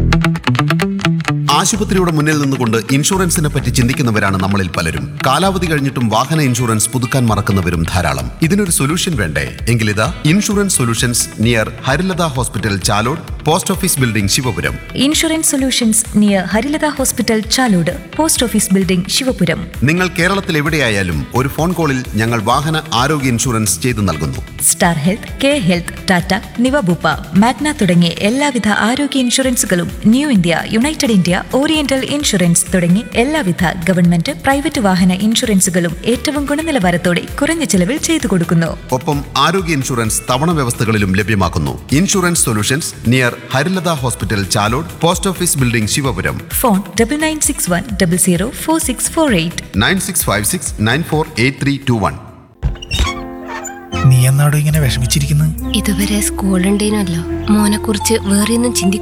ആശുപത്രിയുടെ മുന്നിൽ നിന്നുകൊണ്ട് ഇൻഷുറൻസിനെ പറ്റി ചിന്തിക്കുന്നവരാണ് നമ്മളിൽ പലരും കാലാവധി കഴിഞ്ഞിട്ടും വാഹന ഇൻഷുറൻസ് പുതുക്കാൻ മറക്കുന്നവരും ധാരാളം ഇതിനൊരു സൊല്യൂഷൻ വേണ്ടേ എങ്കിലിതാ insurance solutions near Harilatha hospital Chalode post office building Sivapuram insurance solutions near Harilatha hospital Chalode post office building Sivapuram നിങ്ങൾ കേരളത്തിൽ എവിടെയായാലും ഒരു ഫോൺ കോളിൽ ഞങ്ങൾ വാഹന ആരോഗ്യ ഇൻഷുറൻസ് ചെയ്തു നൽകുന്നു star health K health Tata Niva Bupa Magna തുടങ്ങിയ എല്ലാവിധ ആരോഗ്യ ഇൻഷുറൻസുകളും New India United India Oriental insurance തുടങ്ങി എല്ലാവിധ ഗവൺമെന്റ് പ്രൈവറ്റ് വാഹന ഇൻഷുറൻസുകളും ഏറ്റവും ഗുണനിലവാരത്തോടെ കുറഞ്ഞ ചെലവിൽ ചെയ്തു കൊടുക്കുന്നു ഒപ്പം ആരോഗ്യ ഇൻഷുറൻസ് തവണ വ്യവസ്ഥകളിലും ലഭ്യമാക്കുന്നു insurance solutions near Harilatha hospital Chalode post office building Sivapuram phone double nine six one double zero four six four eight nine six five six nine four eight three two one നീ എന്നാടോ ഇങ്ങനെ വിഷമിച്ചിരിക്കുന്നത് ഇതുവരെ സ്കൂളുണ്ടേനല്ലോ മോനെ കുറിച്ച് വേറെ ഒന്നും ചിന്തി